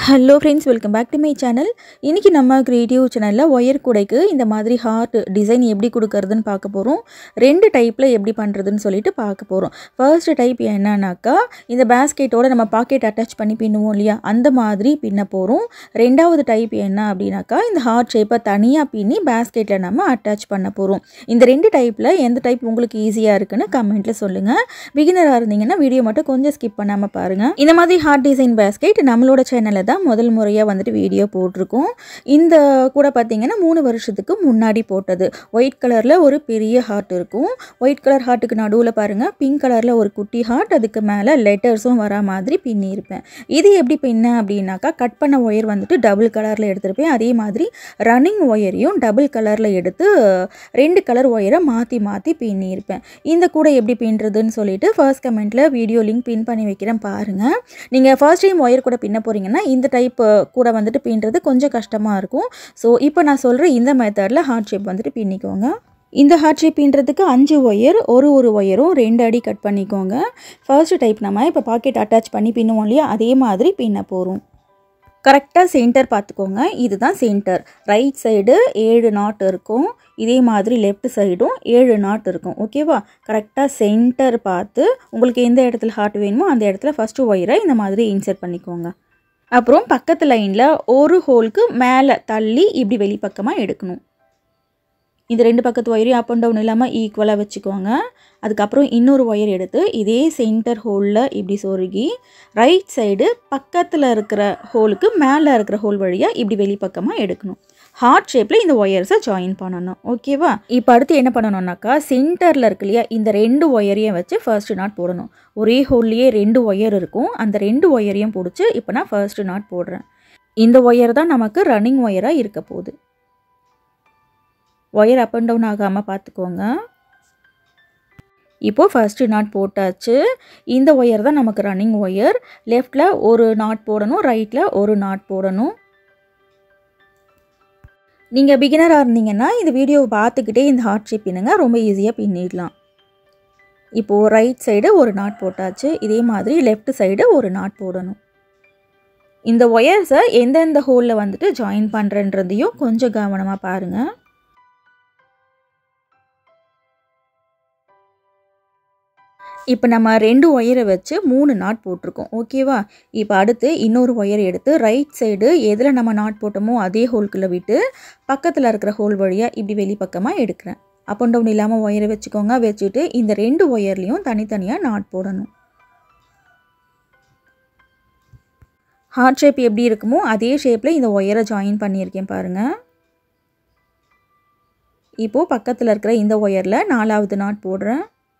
hello friends welcome back to my channel இன்றைக்கி நம்ம creative சேனலில் ஒயர் கூடைக்கு இந்த மாதிரி ஹார்ட் டிசைன் எப்படி கொடுக்கறதுன்னு பார்க்க போகிறோம் ரெண்டு டைப்பில் எப்படி பண்ணுறதுன்னு சொல்லிட்டு பார்க்க போகிறோம் ஃபர்ஸ்ட் டைப் என்னன்னாக்கா இந்த பேஸ்கெட்டோட நம்ம பாக்கெட் அட்டாச் பண்ணி பின்னுவோம் இல்லையா அந்த மாதிரி பின்ன போகிறோம் ரெண்டாவது டைப் என்ன அப்படின்னாக்கா இந்த ஹார்ட் ஷேப்பை தனியாக பின்னி பேஸ்கெட்டில் நம்ம அட்டாச் பண்ண போகிறோம் இந்த ரெண்டு டைப்பில் எந்த டைப் உங்களுக்கு ஈஸியாக இருக்குன்னு கமெண்ட்டில் சொல்லுங்கள் பிகினராக இருந்தீங்கன்னா வீடியோ மட்டும் கொஞ்சம் ஸ்கிப் பண்ணாமல் பாருங்கள் இந்த மாதிரி ஹார்ட் டிசைன் பேஸ்கெட் நம்மளோட சேனலில் தான் முதல் முறையாக வந்துட்டு வீடியோ போட்டிருக்கோம் இந்த கூட பார்த்தீங்கன்னா மூணு வருஷத்துக்கு முன்னாடி போட்டது ஒயிட் கலரில் ஒரு பெரிய ஹார்ட் இருக்கும் ஒயிட் கலர் ஹார்ட்டுக்கு நடுவில் பாருங்கள் பிங்க் கலரில் ஒரு குட்டி ஹார்ட் அதுக்கு மேலே லெட்டர்ஸும் வரா மாதிரி பின்னியிருப்பேன் இது எப்படி பின்ன அப்படின்னாக்கா கட் பண்ண ஒயர் வந்துட்டு டபுள் கலரில் எடுத்திருப்பேன் அதே மாதிரி ரன்னிங் ஒயரையும் டபுள் கலரில் எடுத்து ரெண்டு கலர் ஒயரை மாற்றி மாற்றி பின்னியிருப்பேன் இந்த கூட எப்படி பின்னுறதுன்னு சொல்லிட்டு ஃபர்ஸ்ட் கமெண்ட்டில் வீடியோ லிங்க் பின் பண்ணி வைக்கிறேன் பாருங்கள் நீங்கள் ஃபர்ஸ்ட் டைம் ஒயர் கூட பின்ன போகிறீங்கன்னா இந்த டைப் கூட வந்துட்டு பின்னுறது கொஞ்சம் கஷ்டமாக இருக்கும் ஸோ இப்போ நான் சொல்கிற இந்த மெத்தடில் ஹார்ட் ஷேப் வந்துட்டு பின்னிக்கோங்க இந்த ஹார்ட் ஷேப் பின்னுறதுக்கு அஞ்சு ஒயர் ஒரு ஒரு ஒயரும் ரெண்டு அடி கட் பண்ணிக்கோங்க ஃபர்ஸ்ட் டைப் நம்ம இப்போ பாக்கெட் அட்டாச் பண்ணி பின்னுவோம் இல்லையா அதே மாதிரி பின்ன போகிறோம் கரெக்டாக சென்டர் பார்த்துக்கோங்க இதுதான் சென்டர் ரைட் சைடு ஏழு நாட் இருக்கும் இதே மாதிரி லெஃப்ட் சைடும் ஏழு நாட் இருக்கும் ஓகேவா கரெக்டாக சென்டர் பார்த்து உங்களுக்கு எந்த இடத்துல ஹார்ட் வேணுமோ அந்த இடத்துல ஃபஸ்ட்டு ஒயரை இந்த மாதிரி இன்சர்ட் பண்ணிக்கோங்க அப்புறம் பக்கத்து லைனில் ஒரு ஹோலுக்கு மேலே தள்ளி இப்படி வெளிப்பக்கமாக எடுக்கணும் இந்த ரெண்டு பக்கத்து ஒயரையும் அப் அண்ட் டவுன் இல்லாமல் ஈக்குவலாக வச்சுக்கோங்க அதுக்கப்புறம் இன்னொரு ஒயர் எடுத்து இதே சென்டர் ஹோலில் இப்படி சொருகி ரைட் சைடு பக்கத்தில் இருக்கிற ஹோலுக்கு மேலே இருக்கிற ஹோல் வழியாக இப்படி வெளிப்பக்கமாக எடுக்கணும் ஹார்ட் ஷேப்பில் இந்த ஒயர்ஸை ஜாயின் பண்ணணும் ஓகேவா இப்போ அடுத்து என்ன பண்ணணும்னாக்கா சென்டரில் இருக்கு இல்லையா இந்த ரெண்டு ஒயரையும் வச்சு ஃபர்ஸ்ட் நாட் போடணும் ஒரே ஹோல்லையே ரெண்டு ஒயர் இருக்கும் அந்த ரெண்டு ஒயரையும் பிடிச்சி இப்போ நான் ஃபர்ஸ்ட் நாட் போடுறேன் இந்த ஒயர் தான் நமக்கு ரன்னிங் ஒயராக இருக்க போகுது ஒயர் அப் அண்ட் டவுன் ஆகாமல் பார்த்துக்கோங்க இப்போது ஃபஸ்ட்டு நாட் போட்டாச்சு இந்த ஒயர் தான் நமக்கு ரன்னிங் ஒயர் லெஃப்டில் ஒரு நாட் போடணும் ரைட்டில் ஒரு நாட் போடணும் நீங்கள் பிகினராக இருந்தீங்கன்னா இந்த வீடியோவை பார்த்துக்கிட்டே இந்த ஹார்ட் ஷேப் பின்னுங்க ரொம்ப ஈஸியாக பின்னிடலாம் இப்போது ரைட் சைடு ஒரு நாட் போட்டாச்சு இதே மாதிரி லெஃப்ட் சைடு ஒரு நாட் போடணும் இந்த ஒயர்ஸை எந்தெந்த ஹோலில் வந்துட்டு ஜாயின் பண்ணுறன்றதையும் கொஞ்சம் கவனமாக பாருங்கள் இப்போ நம்ம ரெண்டு ஒயரை வச்சு மூணு நாட் போட்டிருக்கோம் ஓகேவா இப்போ அடுத்து இன்னொரு ஒயர் எடுத்து ரைட் சைடு எதில் நம்ம நாட் போட்டோமோ அதே ஹோல்குள்ளே விட்டு பக்கத்தில் இருக்கிற ஹோல் வழியாக இப்படி வெளிப்பக்கமாக எடுக்கிறேன் அப் அண்ட் டவுன் இல்லாமல் ஒயரை வச்சுக்கோங்க வச்சுட்டு இந்த ரெண்டு ஒயர்லேயும் தனித்தனியாக நாட் போடணும் ஹார்ட் ஷேப் எப்படி இருக்குமோ அதே ஷேப்பில் இந்த ஒயரை ஜாயின் பண்ணியிருக்கேன் பாருங்கள் இப்போது பக்கத்தில் இருக்கிற இந்த ஒயரில் நாலாவது நாட் போடுறேன்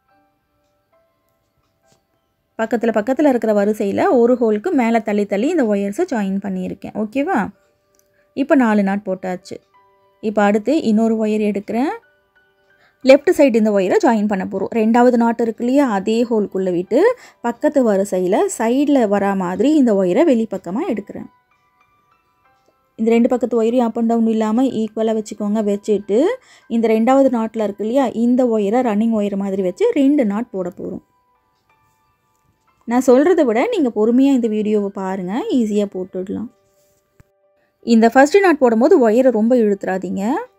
பக்கத்தில் பக்கத்தில் இருக்கிற வரிசையில் ஒரு ஹோலுக்கு மேலே தள்ளி தள்ளி இந்த ஒயர்ஸை ஜாயின் பண்ணியிருக்கேன் ஓகேவா இப்போ நாலு நாட் போட்டாச்சு இப்போ அடுத்து இன்னொரு ஒயர் எடுக்கிறேன் லெஃப்ட் சைடு இந்த ஒயரை ஜாயின் பண்ண போகிறோம் ரெண்டாவது நாட் இருக்கு இல்லையா அதே ஹோல்குள்ளே விட்டு பக்கத்து வரிசையில் சைடில் வரா மாதிரி இந்த ஒயரை வெளிப்பக்கமாக எடுக்கிறேன் இந்த ரெண்டு பக்கத்து ஒயரையும் அப் அண்ட் டவுன் இல்லாமல் ஈக்குவலாக வச்சுக்கோங்க வச்சுட்டு இந்த ரெண்டாவது நாட்டில் இருக்கு இல்லையா இந்த ஒயரை ரன்னிங் ஒயர் மாதிரி வச்சு ரெண்டு நாட் போட போகிறோம் நான் சொல்கிறத விட நீங்கள் பொறுமையாக இந்த வீடியோவை பாருங்கள் ஈஸியாக போட்டுடலாம் இந்த ஃபஸ்ட்டு நாட் போடும்போது ஒயரை ரொம்ப இழுத்துறாதீங்க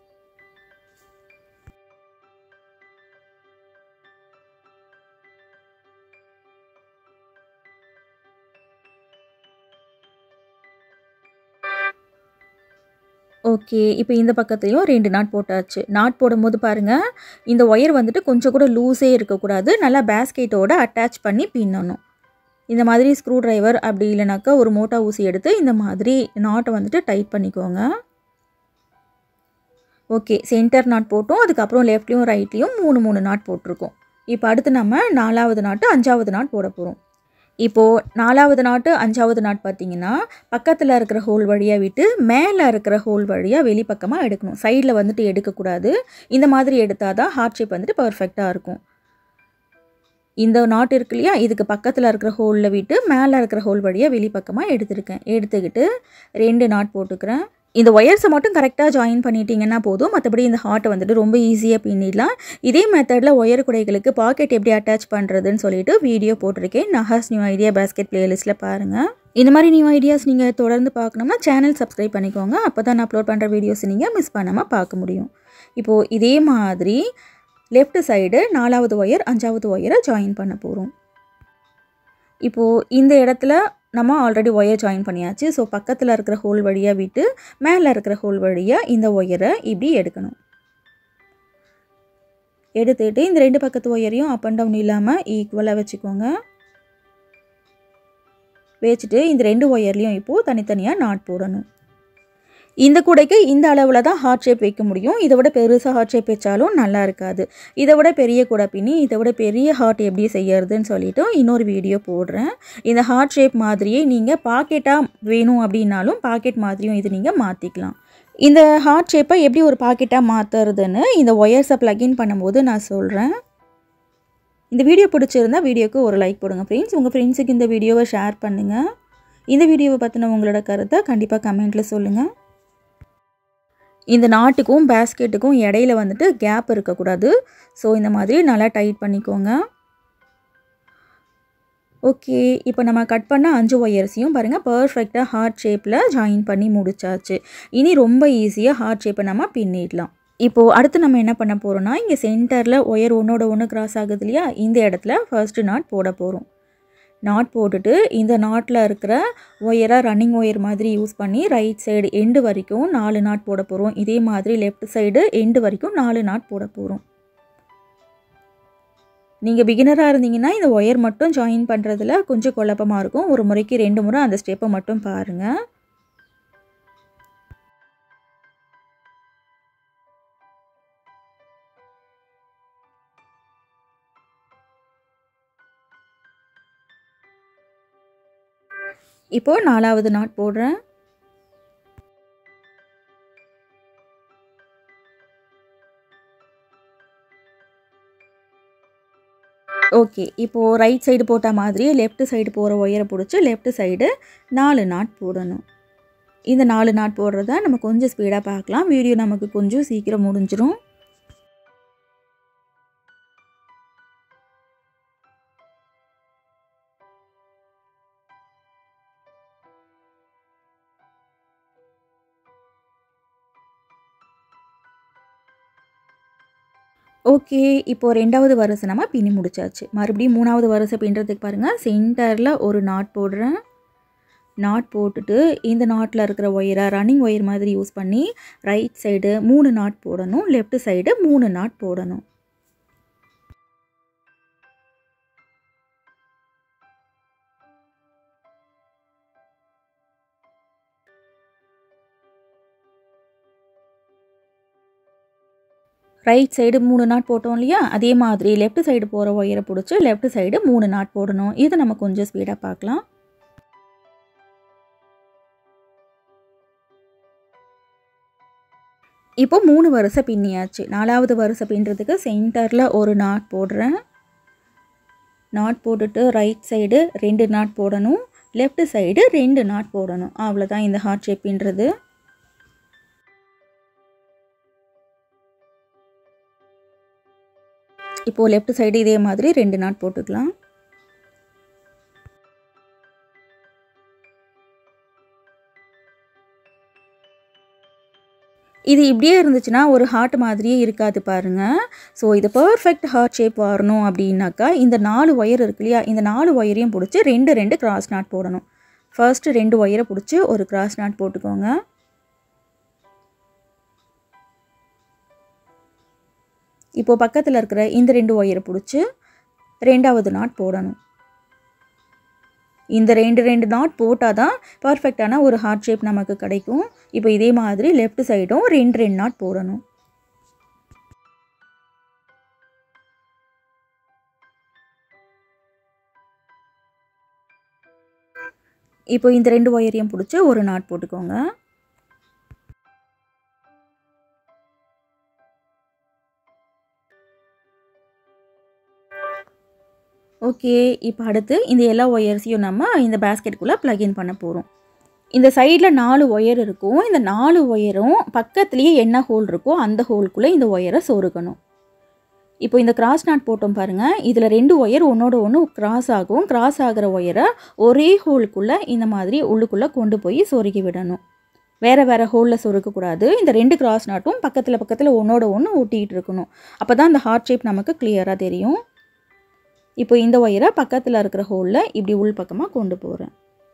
ஓகே இப்போ இந்த பக்கத்துலேயும் ரெண்டு நாட் போட்டாச்சு நாட் போடும்போது பாருங்கள் இந்த ஒயர் வந்துட்டு கொஞ்சம் கூட லூஸே இருக்கக்கூடாது நல்லா பேஸ்கெட்டோட அட்டாச் பண்ணி பின்னணும் இந்த மாதிரி ஸ்க்ரூ ட்ரைவர் அப்படி இல்லைனாக்கா ஒரு மோட்டா ஊசி எடுத்து இந்த மாதிரி நாட்டை வந்துட்டு டைட் பண்ணிக்கோங்க ஓகே சென்டர் நாட் போட்டோம் அதுக்கப்புறம் லெஃப்ட்லேயும் ரைட்லேயும் மூணு மூணு நாட் போட்டிருக்கோம் இப்போ அடுத்து நம்ம நாலாவது நாட்டு அஞ்சாவது நாட் போட போகிறோம் இப்போது நாலாவது நாட்டு அஞ்சாவது நாட் பார்த்தீங்கன்னா பக்கத்தில் இருக்கிற ஹோல் வழியாக விட்டு மேலே இருக்கிற ஹோல் வழியாக வெளிப்பக்கமாக எடுக்கணும் சைடில் வந்துட்டு எடுக்கக்கூடாது இந்த மாதிரி எடுத்தால் தான் ஹார்ட் ஷேப் வந்துட்டு பர்ஃபெக்டாக இருக்கும் இந்த நாட் இருக்கு இல்லையா இதுக்கு பக்கத்தில் இருக்கிற ஹோலில் விட்டு மேலே இருக்கிற ஹோல் வழியாக வெளிப்பக்கமாக எடுத்துருக்கேன் எடுத்துக்கிட்டு ரெண்டு நாட் போட்டுக்கிறேன் இந்த ஒயர்ஸை மட்டும் கரெக்டாக ஜாயின் பண்ணிட்டீங்கன்னா போதும் மற்றபடி இந்த ஹார்ட்டை வந்துட்டு ரொம்ப ஈஸியாக பின்னிடலாம் இதே மெத்தடில் ஒயர் குடைகளுக்கு பாக்கெட் எப்படி அட்டாச் பண்ணுறதுன்னு சொல்லிட்டு வீடியோ போட்டிருக்கேன் நஹாஸ் நியூ ஐடியா பேஸ்கெட் பிளேலிஸ்ட்டில் பாருங்கள் இந்த மாதிரி நியூ ஐடியாஸ் நீங்கள் தொடர்ந்து பார்க்கணும்னா சேனல் சப்ஸ்கிரைப் பண்ணிக்கோங்க அப்போ தான் நான் அப்லோட் பண்ணுற வீடியோஸ் நீங்கள் மிஸ் பண்ணாமல் பார்க்க முடியும் இப்போது இதே மாதிரி லெஃப்ட் சைடு நாலாவது ஒயர் அஞ்சாவது ஒயரை ஜாயின் பண்ண போகிறோம் இப்போது இந்த இடத்துல நம்ம ஆல்ரெடி ஒயர் ஜாயின் பண்ணியாச்சு ஸோ பக்கத்தில் இருக்கிற ஹோல் வழியாக விட்டு மேலே இருக்கிற ஹோல் வழியாக இந்த ஒயரை இப்படி எடுக்கணும் எடுத்துட்டு இந்த ரெண்டு பக்கத்து ஒயரையும் அப் அண்ட் டவுன் இல்லாமல் ஈக்குவலாக வச்சுக்கோங்க வச்சுட்டு இந்த ரெண்டு ஒயர்லேயும் இப்போது தனித்தனியாக நாட் போடணும் இந்த கூடைக்கு இந்த அளவில் தான் ஹார்ட் ஷேப் வைக்க முடியும் இதை விட பெருசாக ஹார்ட் ஷேப் வச்சாலும் நல்லா இருக்காது இதை விட பெரிய கூடை பின்னி இதை விட பெரிய ஹார்ட் எப்படி செய்யறதுன்னு சொல்லிட்டு இன்னொரு வீடியோ போடுறேன் இந்த ஹார்ட் ஷேப் மாதிரியே நீங்கள் பாக்கெட்டாக வேணும் அப்படின்னாலும் பாக்கெட் மாதிரியும் இது நீங்கள் மாற்றிக்கலாம் இந்த ஹார்ட் ஷேப்பை எப்படி ஒரு பாக்கெட்டாக மாற்றுறதுன்னு இந்த ஒயர்ஸை ப்ளக்இன் பண்ணும்போது நான் சொல்கிறேன் இந்த வீடியோ பிடிச்சிருந்தா வீடியோக்கு ஒரு லைக் போடுங்க ஃப்ரெண்ட்ஸ் உங்கள் ஃப்ரெண்ட்ஸுக்கு இந்த வீடியோவை ஷேர் பண்ணுங்கள் இந்த வீடியோவை பற்றின உங்களோட கருத்தை கண்டிப்பாக கமெண்ட்டில் சொல்லுங்கள் இந்த நாட்டுக்கும் பேஸ்கெட்டுக்கும் இடையில வந்துட்டு கேப் இருக்கக்கூடாது ஸோ இந்த மாதிரி நல்லா டைட் பண்ணிக்கோங்க ஓகே இப்போ நம்ம கட் பண்ண அஞ்சு ஒயர்ஸையும் பாருங்கள் பர்ஃபெக்டாக ஹார்ட் ஷேப்பில் ஜாயின் பண்ணி முடிச்சாச்சு இனி ரொம்ப ஈஸியாக ஹார்ட் ஷேப்பை நம்ம பின்னிடலாம் இப்போது அடுத்து நம்ம என்ன பண்ண போகிறோம்னா இங்கே சென்டரில் ஒயர் ஒன்றோட ஒன்று கிராஸ் ஆகுது இல்லையா இந்த இடத்துல ஃபர்ஸ்ட்டு நாட் போட போகிறோம் நாட் போட்டுட்டு இந்த நாட்டில் இருக்கிற ஒயரை ரன்னிங் ஒயர் மாதிரி யூஸ் பண்ணி ரைட் சைடு எண்டு வரைக்கும் நாலு நாட் போட போகிறோம் இதே மாதிரி லெஃப்ட் சைடு எண்டு வரைக்கும் நாலு நாட் போட போகிறோம் நீங்கள் பிகினராக இருந்தீங்கன்னா இந்த ஒயர் மட்டும் ஜாயின் பண்ணுறதுல கொஞ்சம் குழப்பமாக இருக்கும் ஒரு முறைக்கு ரெண்டு முறை அந்த ஸ்டெப்பை மட்டும் பாருங்கள் இப்போது நாலாவது நாட் போடுறேன் ஓகே இப்போது ரைட் சைடு போட்ட மாதிரியே லெஃப்ட் சைடு போகிற ஒயரை பிடிச்சி லெஃப்ட் சைடு நாலு நாட் போடணும் இந்த நாலு நாட் போடுறத நம்ம கொஞ்சம் ஸ்பீடாக பார்க்கலாம் வீடியோ நமக்கு கொஞ்சம் சீக்கிரம் முடிஞ்சிடும் ஓகே இப்போ ரெண்டாவது வரிசை நம்ம பின்னி முடிச்சாச்சு மறுபடியும் மூணாவது வரிசை பின்னுறதுக்கு பாருங்கள் சென்டரில் ஒரு நாட் போடுறேன் நாட் போட்டுட்டு இந்த நாட்டில் இருக்கிற ஒயரை ரன்னிங் ஒயர் மாதிரி யூஸ் பண்ணி ரைட் சைடு மூணு நாட் போடணும் லெஃப்ட் சைடு மூணு நாட் போடணும் ரைட் சைடு மூணு நாட் போட்டோம் இல்லையா அதே மாதிரி லெஃப்ட் சைடு போகிற ஒயரை பிடிச்சி லெஃப்ட் சைடு மூணு நாட் போடணும் இதை நம்ம கொஞ்சம் ஸ்பீடாக பார்க்கலாம் இப்போ மூணு வரிசை பின்னியாச்சு நாலாவது வரிசை பின்னுறதுக்கு சென்டரில் ஒரு நாட் போடுறேன் நாட் போட்டுட்டு ரைட் சைடு ரெண்டு நாட் போடணும் லெஃப்ட் சைடு ரெண்டு நாட் போடணும் அவ்வளோதான் இந்த ஹார்ட் ஷேப் பின்னுறது இப்போது லெஃப்ட் சைடு இதே மாதிரி ரெண்டு நாட் போட்டுக்கலாம் இது இப்படியே இருந்துச்சுன்னா ஒரு ஹார்ட் மாதிரியே இருக்காது பாருங்கள் ஸோ இது பர்ஃபெக்ட் ஹார்ட் ஷேப் வரணும் அப்படின்னாக்கா இந்த நாலு ஒயர் இருக்கு இல்லையா இந்த நாலு ஒயரையும் பிடிச்சி ரெண்டு ரெண்டு கிராஸ் நாட் போடணும் ஃபர்ஸ்ட்டு ரெண்டு ஒயரை பிடிச்சி ஒரு கிராஸ் நாட் போட்டுக்கோங்க இப்போது பக்கத்தில் இருக்கிற இந்த ரெண்டு ஒயரை பிடிச்சி ரெண்டாவது நாட் போடணும் இந்த ரெண்டு ரெண்டு நாட் போட்டால் தான் பர்ஃபெக்டான ஒரு ஹார்ட் ஷேப் நமக்கு கிடைக்கும் இப்போ இதே மாதிரி லெஃப்ட் சைடும் ரெண்டு ரெண்டு நாட் போடணும் இப்போ இந்த ரெண்டு ஒயரையும் பிடிச்சி ஒரு நாட் போட்டுக்கோங்க ஓகே இப்போ அடுத்து இந்த எல்லா ஒயர்ஸையும் நம்ம இந்த பேஸ்கெட்டுக்குள்ளே ப்ளக்இன் பண்ண போகிறோம் இந்த சைடில் நாலு ஒயர் இருக்கும் இந்த நாலு ஒயரும் பக்கத்துலேயே என்ன ஹோல் இருக்கோ அந்த ஹோல்குள்ளே இந்த ஒயரை சொருகணும் இப்போ இந்த கிராஸ் நாட் போட்டோம் பாருங்கள் இதில் ரெண்டு ஒயர் ஒன்றோட ஒன்று கிராஸ் ஆகும் கிராஸ் ஆகிற ஒயரை ஒரே ஹோலுக்குள்ளே இந்த மாதிரி உள்ளுக்குள்ளே கொண்டு போய் சொருகி விடணும் வேறு வேறு ஹோலில் சொருக்கக்கூடாது இந்த ரெண்டு கிராஸ் நாட்டும் பக்கத்தில் பக்கத்தில் ஒன்றோட ஒன்று ஒட்டிக்கிட்டு இருக்கணும் அப்போ தான் அந்த ஹார்ட் ஷேப் நமக்கு கிளியராக தெரியும் இப்போ இந்த ஒயரை பக்கத்தில் இருக்கிற ஹோலில் இப்படி உள் பக்கமாக கொண்டு போகிறேன்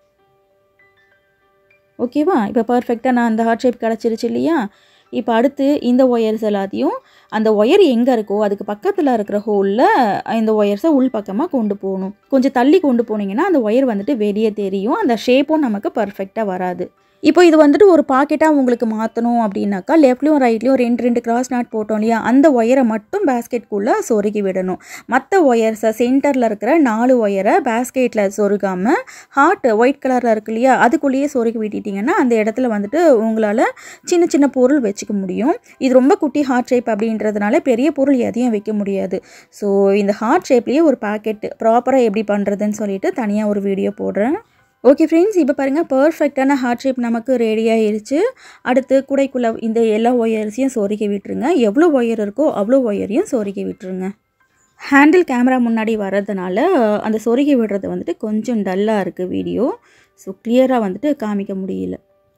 ஓகேவா இப்போ பர்ஃபெக்டாக நான் அந்த ஹார்ட் ஷேப் கிடச்சிருச்சு இல்லையா இப்போ அடுத்து இந்த ஒயர்ஸ் எல்லாத்தையும் அந்த ஒயர் எங்கே இருக்கோ அதுக்கு பக்கத்தில் இருக்கிற ஹோலில் இந்த ஒயர்ஸை உள் பக்கமாக கொண்டு போகணும் கொஞ்சம் தள்ளி கொண்டு போனீங்கன்னா அந்த ஒயர் வந்துட்டு வெளியே தெரியும் அந்த ஷேப்பும் நமக்கு பர்ஃபெக்டாக வராது இப்போ இது வந்துட்டு ஒரு பாக்கெட்டாக உங்களுக்கு மாற்றணும் அப்படின்னாக்கா லெஃப்ட்லையும் ரைட்லையும் ரெண்டு ரெண்டு கிராஸ் நாட் போட்டோம் இல்லையா அந்த ஒயரை மட்டும் பேஸ்கெட்குள்ளே சொருகி விடணும் மற்ற ஒயர்ஸை சென்டரில் இருக்கிற நாலு ஒயரை பேஸ்கெட்டில் சொருகாமல் ஹார்ட் ஒயிட் கலரில் இருக்கு இல்லையா அதுக்குள்ளேயே சொருகி விட்டுட்டிங்கன்னா அந்த இடத்துல வந்துட்டு உங்களால் சின்ன சின்ன பொருள் வச்சுக்க முடியும் இது ரொம்ப குட்டி ஹார்ட் ஷேப் அப்படின்றதுனால பெரிய பொருள் எதையும் வைக்க முடியாது ஸோ இந்த ஹார்ட் ஷேப்லேயே ஒரு பாக்கெட் ப்ராப்பராக எப்படி பண்ணுறதுன்னு சொல்லிட்டு தனியாக ஒரு வீடியோ போடுறேன் ஓகே ஃப்ரெண்ட்ஸ் இப்போ பாருங்கள் பர்ஃபெக்டான ஹார்ட் ஷேப் நமக்கு ரெடி ஆயிருச்சு அடுத்து கூடைக்குள்ளே இந்த எல்லா ஒயர்ஸையும் சொருகி விட்டுருங்க எவ்வளோ ஒயர் இருக்கோ அவ்வளோ ஒயரையும் சொருகி விட்டுருங்க ஹேண்டில் கேமரா முன்னாடி வர்றதுனால அந்த சொருகி விடுறது வந்துட்டு கொஞ்சம் டல்லாக இருக்குது வீடியோ ஸோ கிளியராக வந்துட்டு காமிக்க முடியல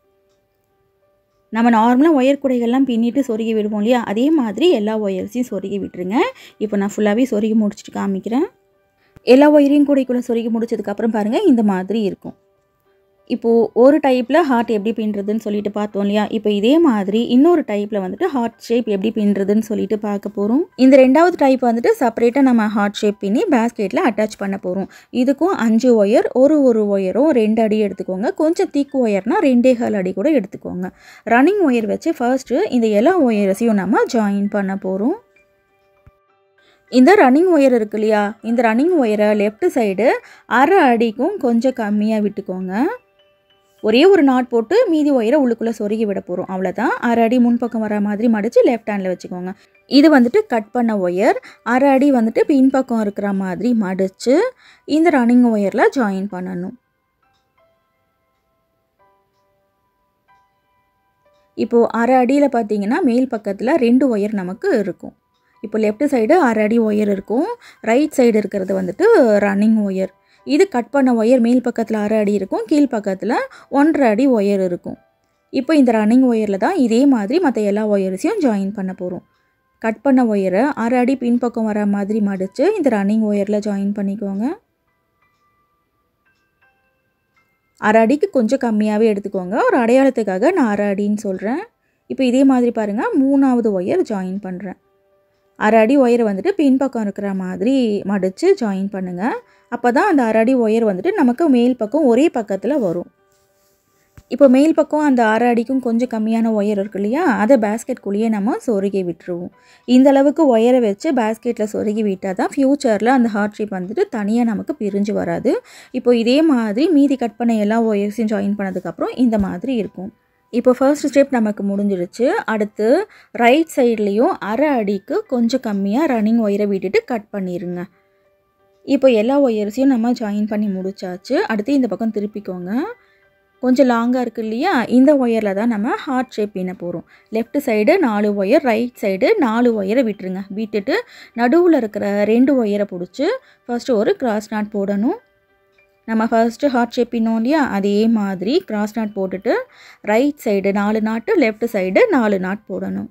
நம்ம நார்மலாக ஒயர் கூடைகள்லாம் பின்னிட்டு சொருகி விடுவோம் இல்லையா அதே மாதிரி எல்லா ஒயர்ஸையும் சொருகி விட்டுருங்க இப்போ நான் ஃபுல்லாகவே சொருகி முடிச்சுட்டு காமிக்கிறேன் எல்லா ஒயரையும் கூடைக்குள்ளே சொருகி முடிச்சதுக்கப்புறம் பாருங்கள் இந்த மாதிரி இருக்கும் இப்போது ஒரு டைப்பில் ஹார்ட் எப்படி பின்னுறதுன்னு சொல்லிட்டு பார்த்தோம் இல்லையா இப்போ இதே மாதிரி இன்னொரு டைப்பில் வந்துட்டு ஹார்ட் ஷேப் எப்படி பின்னுறதுன்னு சொல்லிட்டு பார்க்க போகிறோம் இந்த ரெண்டாவது டைப் வந்துட்டு செப்பரேட்டாக நம்ம ஹார்ட் ஷேப் பின்னி பேஸ்கெட்டில் அட்டாச் பண்ண போகிறோம் இதுக்கும் அஞ்சு ஒயர் ஒரு ஒரு ஒயரும் ரெண்டு அடி எடுத்துக்கோங்க கொஞ்சம் திக் ஒயர்னால் ரெண்டே கால் அடி கூட எடுத்துக்கோங்க ரன்னிங் ஒயர் வச்சு ஃபர்ஸ்ட்டு இந்த எல்லா ஒயர்ஸையும் நம்ம ஜாயின் பண்ண போகிறோம் இந்த ரன்னிங் ஒயர் இருக்கு இல்லையா இந்த ரன்னிங் ஒயரை லெஃப்ட் சைடு அரை அடிக்கும் கொஞ்சம் கம்மியாக விட்டுக்கோங்க ஒரே ஒரு நாட் போட்டு மீதி ஒயரை உள்ளுக்குள்ளே சொருகி விட போகிறோம் அவ்வளோதான் அரை அடி முன்பக்கம் வர மாதிரி மடித்து லெஃப்ட் ஹேண்டில் வச்சுக்கோங்க இது வந்துட்டு கட் பண்ண ஒயர் அரை அடி வந்துட்டு பின்பக்கம் இருக்கிற மாதிரி மடித்து இந்த ரன்னிங் ஒயரில் ஜாயின் பண்ணணும் இப்போது அரை அடியில் பார்த்தீங்கன்னா மேல் பக்கத்தில் ரெண்டு ஒயர் நமக்கு இருக்கும் இப்போ லெஃப்ட் சைடு அரை அடி ஒயர் இருக்கும் ரைட் சைடு இருக்கிறது வந்துட்டு ரன்னிங் ஒயர் இது கட் பண்ண ஒயர் மேல் பக்கத்தில் அரை அடி இருக்கும் கீழ் பக்கத்தில் ஒன்றரை அடி ஒயர் இருக்கும் இப்போ இந்த ரன்னிங் ஒயரில் தான் இதே மாதிரி மற்ற எல்லா ஒயர்ஸையும் ஜாயின் பண்ண போகிறோம் கட் பண்ண ஒயரை அரை அடி பின்பக்கம் வர மாதிரி மடித்து இந்த ரன்னிங் ஒயரில் ஜாயின் பண்ணிக்கோங்க அரை அடிக்கு கொஞ்சம் கம்மியாகவே எடுத்துக்கோங்க ஒரு அடையாளத்துக்காக நான் அரை அடின்னு சொல்கிறேன் இப்போ இதே மாதிரி பாருங்கள் மூணாவது ஒயர் ஜாயின் பண்ணுறேன் அரை அடி ஒயரை வந்துட்டு பின்பக்கம் இருக்கிற மாதிரி மடித்து ஜாயின் பண்ணுங்கள் அப்போ தான் அந்த அரை அடி ஒயர் வந்துட்டு நமக்கு மேல் பக்கம் ஒரே பக்கத்தில் வரும் இப்போ மேல் பக்கம் அந்த அரை அடிக்கும் கொஞ்சம் கம்மியான ஒயர் இருக்கு இல்லையா அதை பேஸ்கெட்குள்ளேயே நம்ம சொருகி விட்டுருவோம் இந்த அளவுக்கு ஒயரை வச்சு பேஸ்கெட்டில் சொருகி விட்டால் தான் ஃப்யூச்சரில் அந்த ஹார்ட் ஷேப் வந்துட்டு தனியாக நமக்கு பிரிஞ்சு வராது இப்போ இதே மாதிரி மீதி கட் பண்ண எல்லா ஒயர்ஸையும் ஜாயின் பண்ணதுக்கப்புறம் இந்த மாதிரி இருக்கும் இப்போ ஃபர்ஸ்ட் ஸ்டெப் நமக்கு முடிஞ்சிடுச்சு அடுத்து ரைட் சைட்லேயும் அரை அடிக்கு கொஞ்சம் கம்மியாக ரன்னிங் ஒயரை விட்டுட்டு கட் பண்ணிடுங்க இப்போ எல்லா ஒயர்ஸையும் நம்ம ஜாயின் பண்ணி முடிச்சாச்சு அடுத்து இந்த பக்கம் திருப்பிக்கோங்க கொஞ்சம் லாங்காக இருக்கு இல்லையா இந்த ஒயரில் தான் நம்ம ஹார்ட் ஷேப் பின்ன போகிறோம் லெஃப்ட் சைடு நாலு ஒயர் ரைட் சைடு நாலு ஒயரை விட்டுருங்க விட்டுட்டு நடுவில் இருக்கிற ரெண்டு ஒயரை பிடிச்சி ஃபஸ்ட்டு ஒரு கிராஸ் நாட் போடணும் நம்ம ஃபர்ஸ்ட்டு ஹார்ட் ஷேப் பின்னோம் இல்லையா அதே மாதிரி கிராஸ் நாட் போட்டுட்டு ரைட் சைடு நாலு நாட்டு லெஃப்ட் சைடு நாலு நாட் போடணும்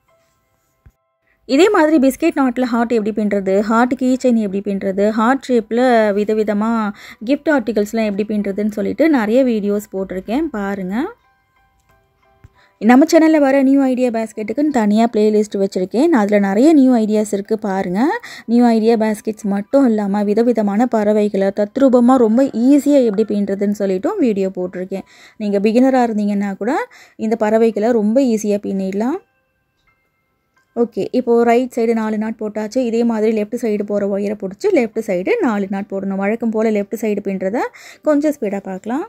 இதே மாதிரி பிஸ்கெட் நாட்டில் ஹார்ட் எப்படி பின்னுறது ஹார்ட் கீ செயின் எப்படி பின்னுறது ஹார்ட் ஷேப்பில் விதவிதமாக கிஃப்ட் ஆர்டிகல்ஸ்லாம் எப்படி பின்னுறதுன்னு சொல்லிட்டு நிறைய வீடியோஸ் போட்டிருக்கேன் பாருங்கள் நம்ம சேனலில் வர நியூ ஐடியா பேஸ்கெட்டுக்குன்னு தனியாக பிளேலிஸ்ட் வச்சுருக்கேன் அதில் நிறைய நியூ ஐடியாஸ் இருக்குது பாருங்கள் நியூ ஐடியா பேஸ்கெட்ஸ் மட்டும் இல்லாமல் விதவிதமான பறவைகளை தத்ரூபமாக ரொம்ப ஈஸியாக எப்படி பின்னுறதுன்னு சொல்லிட்டும் வீடியோ போட்டிருக்கேன் நீங்கள் பிகினராக இருந்தீங்கன்னா கூட இந்த பறவைகளை ரொம்ப ஈஸியாக பின்னிடலாம் ஓகே இப்போது ரைட் சைடு நாலு நாட் போட்டாச்சு இதே மாதிரி லெஃப்ட் சைடு போகிற ஒயரை பிடிச்சி லெஃப்ட் சைடு நாலு நாட் போடணும் வழக்கம் போல் லெஃப்ட் சைடு பின்றத கொஞ்சம் ஸ்பீடாக பார்க்கலாம்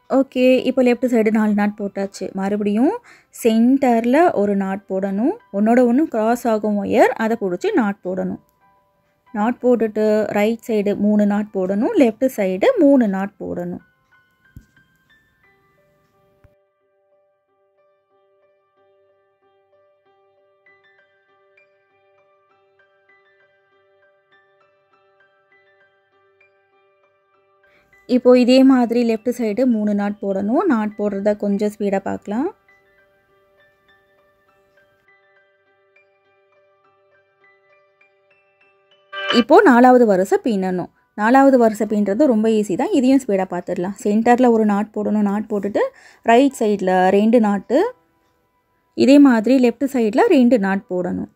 ஓகே இப்போ லெஃப்ட் சைடு நாலு நாட் போட்டாச்சு மறுபடியும் சென்டரில் ஒரு நாட் போடணும் ஒன்றோட ஒன்று கிராஸ் ஆகும் ஒயர் அதை பிடிச்சி நாட் போடணும் நாட் போட்டுட்டு ரைட் சைடு மூணு நாட் போடணும் லெஃப்ட் சைடு மூணு நாட் போடணும் இப்போ இதே மாதிரி லெஃப்ட் சைடு மூணு நாட் போடணும் நாட் போடுறத கொஞ்சம் ஸ்பீடாக பார்க்கலாம் இப்போது நாலாவது வரிசை பின்னணும் நாலாவது வரிசை பின்றது ரொம்ப ஈஸி தான் இதையும் ஸ்பீடாக பார்த்துடலாம் சென்டரில் ஒரு நாட் போடணும் நாட் போட்டுட்டு ரைட் சைடில் ரெண்டு நாட்டு இதே மாதிரி லெஃப்ட் சைடில் ரெண்டு நாட் போடணும்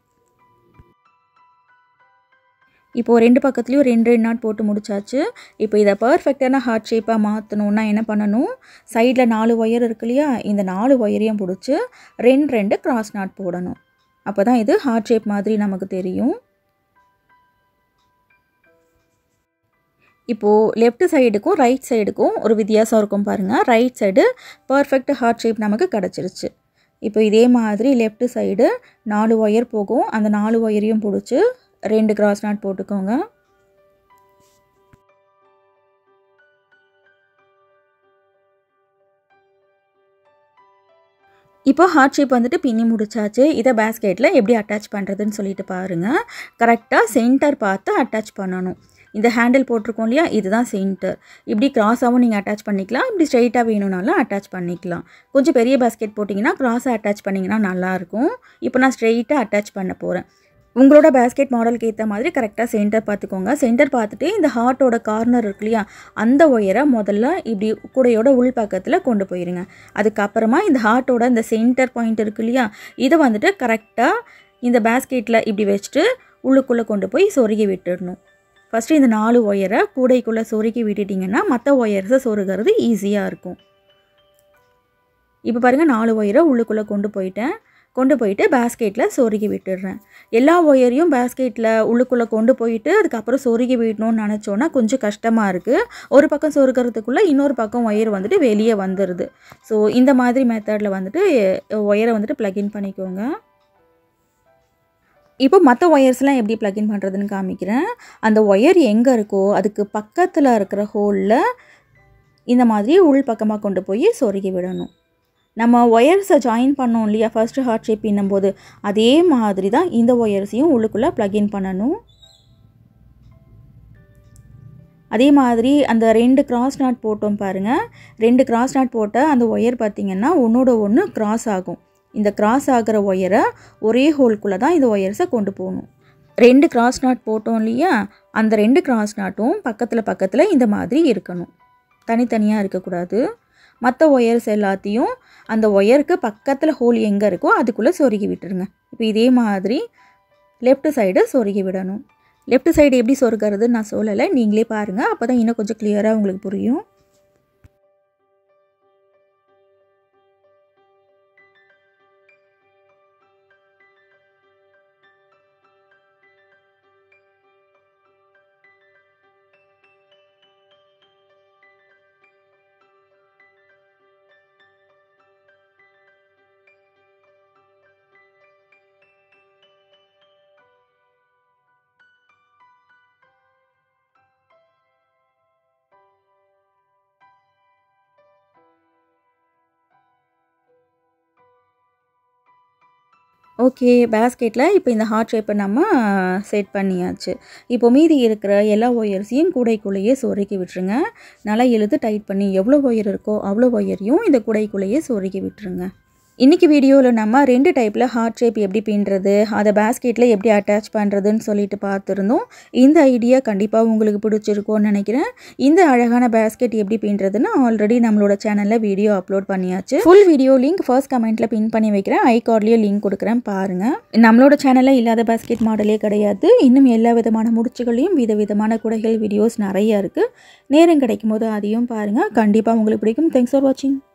இப்போது ரெண்டு பக்கத்துலேயும் ரெண்டு ரெண்டு நாட் போட்டு முடிச்சாச்சு இப்போ இதை பர்ஃபெக்டான ஹார்ட் ஷேப்பாக மாற்றணுன்னா என்ன பண்ணணும் சைடில் நாலு ஒயர் இருக்கு இல்லையா இந்த நாலு ஒயரையும் பிடிச்சி ரெண்டு ரெண்டு கிராஸ் நாட் போடணும் அப்போ தான் இது ஹார்ட் ஷேப் மாதிரி நமக்கு தெரியும் இப்போது லெஃப்ட் சைடுக்கும் ரைட் சைடுக்கும் ஒரு வித்தியாசம் இருக்கும் பாருங்கள் right side perfect heart shape நமக்கு கிடச்சிருச்சு இப்போ இதே மாதிரி லெஃப்ட் சைடு நாலு ஒயர் போகும் அந்த நாலு ஒயரையும் பிடிச்சி ரெண்டு கிராஸ் நாட் போட்டுக்கோங்க இப்போ ஹார்ட் ஷேப் வந்துட்டு பின்னி முடிச்சாச்சு இதை பேஸ்கெட்டில் எப்படி அட்டாச் பண்ணுறதுன்னு சொல்லிட்டு பாருங்கள் கரெக்டாக சென்டர் பார்த்து அட்டாச் பண்ணணும் இந்த ஹேண்டில் போட்டிருக்கோம் இல்லையா இதுதான் சென்டர் இப்படி கிராஸாகவும் நீங்கள் அட்டாச் பண்ணிக்கலாம் இப்படி ஸ்ட்ரைட்டாக வேணும்னாலும் அட்டாச் பண்ணிக்கலாம் கொஞ்சம் பெரிய பேஸ்கெட் போட்டிங்கன்னா கிராஸாக அட்டாச் பண்ணிங்கன்னா நல்லாயிருக்கும் இப்போ நான் ஸ்ட்ரைட்டாக அட்டாச் பண்ண போகிறேன் உங்களோட பேஸ்கெட் மாடலுக்கு ஏற்ற மாதிரி கரெக்டாக சென்டர் பார்த்துக்கோங்க சென்டர் பார்த்துட்டு இந்த ஹார்ட்டோட கார்னர் இருக்கு இல்லையா அந்த ஒயரை முதல்ல இப்படி கூடையோட உள் பக்கத்தில் கொண்டு போயிருங்க அதுக்கப்புறமா இந்த ஹார்ட்டோட இந்த சென்டர் பாயிண்ட் இருக்கு இல்லையா இதை வந்துட்டு கரெக்டாக இந்த பேஸ்கெட்டில் இப்படி வச்சுட்டு உள்ளுக்குள்ளே கொண்டு போய் சொருகி விட்டுடணும் ஃபஸ்ட்டு இந்த நாலு ஒயரை கூடைக்குள்ளே சொருகி விட்டுட்டிங்கன்னா மற்ற ஒயர்ஸை சொருகிறது ஈஸியாக இருக்கும் இப்போ பாருங்கள் நாலு ஒயரை உள்ளுக்குள்ளே கொண்டு போயிட்டேன் கொண்டு போயிட்டு பேஸ்கெட்டில் சொருகி விட்டுடுறேன் எல்லா ஒயரையும் பேஸ்கெட்டில் உள்ளுக்குள்ளே கொண்டு போயிட்டு அதுக்கப்புறம் சொருகி விடணும்னு நினச்சோன்னா கொஞ்சம் கஷ்டமாக இருக்குது ஒரு பக்கம் சொருகிறதுக்குள்ளே இன்னொரு பக்கம் ஒயர் வந்துட்டு வெளியே வந்துடுது ஸோ இந்த மாதிரி மெத்தடில் வந்துட்டு ஒயரை வந்துட்டு ப்ளக்இன் பண்ணிக்கோங்க இப்போ மற்ற ஒயர்ஸ்லாம் எப்படி ப்ளக்இன் பண்ணுறதுன்னு காமிக்கிறேன் அந்த ஒயர் எங்கே இருக்கோ அதுக்கு பக்கத்தில் இருக்கிற ஹோலில் இந்த மாதிரி உள் பக்கமாக கொண்டு போய் சொருகி விடணும் நம்ம ஒயர்ஸை ஜாயின் பண்ணோம் இல்லையா ஃபஸ்ட்டு ஹார்ட் ஷேப் பின்னும்போது அதே மாதிரி தான் இந்த ஒயர்ஸையும் உள்ளுக்குள்ளே ப்ளக்இன் பண்ணணும் அதே மாதிரி அந்த ரெண்டு கிராஸ் நாட் போட்டோம் பாருங்கள் ரெண்டு கிராஸ் நாட் போட்ட அந்த ஒயர் பார்த்திங்கன்னா ஒன்றோட ஒன்று கிராஸ் ஆகும் இந்த கிராஸ் ஆகிற ஒயரை ஒரே ஹோல்குள்ளே தான் இந்த ஒயர்ஸை கொண்டு போகணும் ரெண்டு கிராஸ் நாட் போட்டோம் இல்லையா அந்த ரெண்டு கிராஸ் நாட்டும் பக்கத்தில் பக்கத்தில் இந்த மாதிரி இருக்கணும் தனித்தனியாக இருக்கக்கூடாது மற்ற ஒயர்ஸ் எல்லாத்தையும் அந்த ஒயருக்கு பக்கத்தில் ஹோல் எங்கே இருக்கோ அதுக்குள்ளே சொருகி விட்டுருங்க இப்போ இதே மாதிரி லெஃப்ட் சைடு சொருகி விடணும் லெஃப்ட் சைடு எப்படி சொருகிறதுன்னு நான் சொல்லலை நீங்களே பாருங்கள் அப்போ தான் இன்னும் கொஞ்சம் கிளியராக உங்களுக்கு புரியும் ஓகே பேஸ்கெட்டில் இப்போ இந்த ஹார்ட் ஷேப்பை நம்ம செட் பண்ணியாச்சு இப்போ மீதி இருக்கிற எல்லா ஒயர்ஸையும் கூடைக்குள்ளேயே சொருக்கி விட்டுருங்க நல்லா இழுத்து டைட் பண்ணி எவ்வளோ ஒயர் இருக்கோ அவ்வளோ ஒயரையும் இந்த கூடைக்குள்ளேயே சொருக்கி விட்டுருங்க இன்றைக்கி வீடியோவில் நம்ம ரெண்டு டைப்பில் ஹார்ட் ஷேப் எப்படி பின்னுறது அதை பேஸ்கெட்டில் எப்படி அட்டாச் பண்ணுறதுன்னு சொல்லிட்டு பார்த்துருந்தோம் இந்த ஐடியா கண்டிப்பாக உங்களுக்கு பிடிச்சிருக்கோன்னு நினைக்கிறேன் இந்த அழகான பேஸ்கெட் எப்படி பின்னுறதுன்னு ஆல்ரெடி நம்மளோட சேனலில் வீடியோ அப்லோட் பண்ணியாச்சு ஃபுல் வீடியோ லிங்க் ஃபர்ஸ்ட் கமெண்ட்டில் பின் பண்ணி வைக்கிறேன் ஐ கார்ட்லேயும் லிங்க் கொடுக்குறேன் பாருங்கள் நம்மளோட சேனலில் இல்லாத பேஸ்கெட் மாடலே கிடையாது இன்னும் எல்லா விதமான முடிச்சுகளையும் விதவிதமான குடைகள் வீடியோஸ் நிறைய இருக்குது நேரம் கிடைக்கும் போது அதையும் பாருங்கள் கண்டிப்பாக உங்களுக்கு பிடிக்கும் தேங்க்ஸ் ஃபார் வாட்சிங்